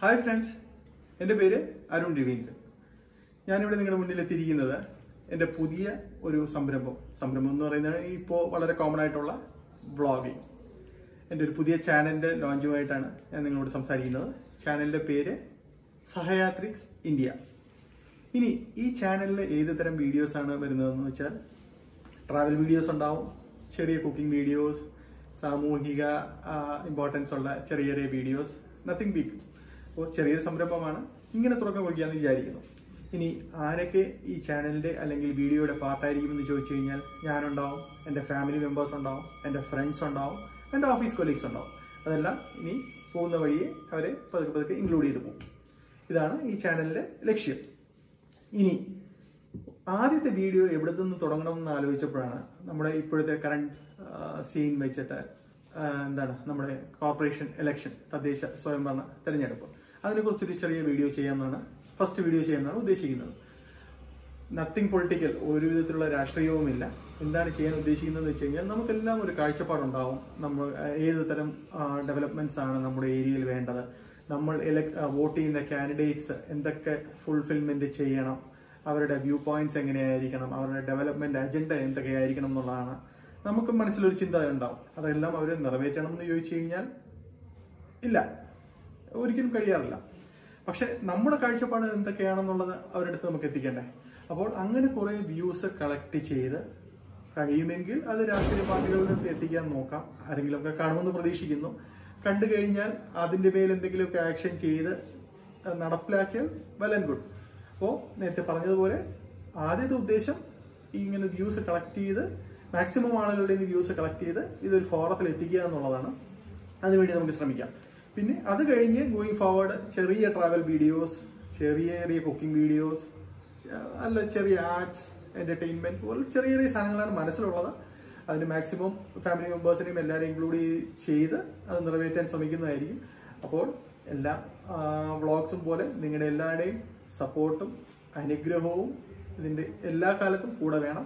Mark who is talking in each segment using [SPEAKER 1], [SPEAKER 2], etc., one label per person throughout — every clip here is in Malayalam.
[SPEAKER 1] ഹായ് ഫ്രണ്ട്സ് എൻ്റെ പേര് അരുൺ രവീന്ദ്രൻ ഞാനിവിടെ നിങ്ങളുടെ മുന്നിൽ എത്തിയിരിക്കുന്നത് എൻ്റെ പുതിയ ഒരു സംരംഭം സംരംഭം എന്ന് പറയുന്നത് ഇപ്പോൾ വളരെ കോമൺ ആയിട്ടുള്ള വ്ളോഗിങ് എൻ്റെ ഒരു പുതിയ ചാനലിൻ്റെ ലോഞ്ചുമായിട്ടാണ് ഞാൻ നിങ്ങളോട് സംസാരിക്കുന്നത് ചാനലിൻ്റെ പേര് സഹയാത്രിക്സ് ഇന്ത്യ ഇനി ഈ ചാനലിൽ ഏത് തരം വീഡിയോസ് ആണ് വരുന്നതെന്ന് വെച്ചാൽ ട്രാവൽ വീഡിയോസ് ഉണ്ടാവും ചെറിയ കുക്കിംഗ് വീഡിയോസ് സാമൂഹിക ഇമ്പോർട്ടൻസ് ഉള്ള ചെറിയ ചെറിയ വീഡിയോസ് നത്തിങ് ബിഗ് അപ്പോൾ ചെറിയൊരു സംരംഭമാണ് ഇങ്ങനെ തുറക്കം കുറിക്കാമെന്ന് വിചാരിക്കുന്നു ഇനി ആരൊക്കെ ഈ ചാനലിന്റെ അല്ലെങ്കിൽ വീഡിയോയുടെ പാർട്ടായിരിക്കും എന്ന് ചോദിച്ചു കഴിഞ്ഞാൽ ഞാനുണ്ടാവും എൻ്റെ ഫാമിലി മെമ്പേഴ്സ് ഉണ്ടാവും എൻ്റെ ഫ്രണ്ട്സ് ഉണ്ടാവും എൻ്റെ ഓഫീസ് കൊലീഗ്സ് ഉണ്ടാവും അതെല്ലാം ഇനി പോകുന്ന വഴിയെ അവരെ പതുക്കെ പതുക്കെ ഇൻക്ലൂഡ് ചെയ്ത് പോകും ഇതാണ് ഈ ചാനലിന്റെ ലക്ഷ്യം ഇനി ആദ്യത്തെ വീഡിയോ എവിടെ നിന്ന് തുടങ്ങണം എന്ന് ആലോചിച്ചപ്പോഴാണ് നമ്മുടെ ഇപ്പോഴത്തെ കറണ്ട് സീൻ വെച്ചിട്ട് ആ, എന്താണ് നമ്മുടെ കോർപ്പറേഷൻ ഇലക്ഷൻ തദ്ദേശ സ്വയംഭരണ തെരഞ്ഞെടുപ്പ് അതിനെക്കുറിച്ചൊരു ചെറിയ വീഡിയോ ചെയ്യാമെന്നാണ് ഫസ്റ്റ് വീഡിയോ ചെയ്യാമെന്നാണ് ഉദ്ദേശിക്കുന്നത് നത്തിങ് പൊളിറ്റിക്കൽ ഒരു വിധത്തിലുള്ള രാഷ്ട്രീയവുമില്ല എന്താണ് ചെയ്യാൻ ഉദ്ദേശിക്കുന്നത് വെച്ച് കഴിഞ്ഞാൽ നമുക്കെല്ലാം ഒരു കാഴ്ചപ്പാടുണ്ടാവും നമ്മൾ ആ, ഏത് തരം ഡെവലപ്മെന്റ്സ് ആണ് നമ്മുടെ ഏരിയയിൽ വേണ്ടത് നമ്മൾ വോട്ട് ചെയ്യുന്ന കാൻഡിഡേറ്റ്സ് എന്തൊക്കെ ഫുൾഫിൽമെന്റ് ചെയ്യണം അവരുടെ വ്യൂ പോയിന്റ്സ് എങ്ങനെയായിരിക്കണം അവരുടെ ഡെവലപ്മെന്റ് അജണ്ട എന്തൊക്കെയായിരിക്കണം എന്നുള്ളതാണ് നമുക്ക് മനസ്സിലൊരു ചിന്ത ഉണ്ടാവും അതെല്ലാം അവർ നിറവേറ്റണം എന്ന് ചോദിച്ചു കഴിഞ്ഞാൽ ഇല്ല ഒരിക്കലും കഴിയാറില്ല പക്ഷെ നമ്മുടെ കാഴ്ചപ്പാട് എന്തൊക്കെയാണെന്നുള്ളത് അവരുടെ അടുത്ത് നമുക്ക് എത്തിക്കണ്ടേ അപ്പോൾ അങ്ങനെ കുറെ വ്യൂസ് കളക്ട് ചെയ്ത് കഴിയുമെങ്കിൽ അത് രാഷ്ട്രീയ പാർട്ടികളുടെ അടുത്ത് എത്തിക്കാൻ നോക്കാം ആരെങ്കിലുമൊക്കെ കാണുമെന്ന് പ്രതീക്ഷിക്കുന്നു കണ്ടു കഴിഞ്ഞാൽ അതിന്റെ മേൽ എന്തെങ്കിലുമൊക്കെ ആക്ഷൻ ചെയ്ത് അത് നടപ്പിലാക്കിയാൽ വെൽ ആൻഡ് ഗുഡ് അപ്പോൾ നേരത്തെ പറഞ്ഞതുപോലെ ആദ്യത്തെ ഉദ്ദേശം ഇങ്ങനെ വ്യൂസ് കളക്ട് ചെയ്ത് മാക്സിമം ആളുകളുടെ വ്യൂസ് കളക്ട് ചെയ്ത് ഇതൊരു ഫോറത്തിൽ എത്തിക്കുക എന്നുള്ളതാണ് അതിനുവേണ്ടി നമുക്ക് ശ്രമിക്കാം പിന്നെ അത് കഴിഞ്ഞ് ഗോയിങ് ഫോർവേഡ് ചെറിയ ട്രാവൽ വീഡിയോസ് ചെറിയ ചെറിയ കുക്കിംഗ് വീഡിയോസ് അല്ല ചെറിയ ആർട്സ് എന്റർടൈൻമെന്റ് പോലെ ചെറിയ ചെറിയ സാധനങ്ങളാണ് മനസ്സിലുള്ളത് അതിന് മാക്സിമം ഫാമിലി മെമ്പേഴ്സിനെയും എല്ലാവരെയും ഇൻക്ലൂഡ് ചെയ്ത് അത് നിറവേറ്റാൻ ശ്രമിക്കുന്നതായിരിക്കും അപ്പോൾ എല്ലാ വ്ളോഗ്സും പോലെ നിങ്ങളുടെ എല്ലാവരുടെയും സപ്പോർട്ടും അനുഗ്രഹവും ഇതിന്റെ എല്ലാ കാലത്തും കൂടെ വേണം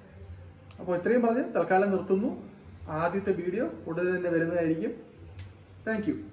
[SPEAKER 1] അപ്പോൾ ഇത്രയും പറഞ്ഞ് തൽക്കാലം നിർത്തുന്നു ആദ്യത്തെ വീഡിയോ ഉടനെ തന്നെ വരുന്നതായിരിക്കും താങ്ക് യു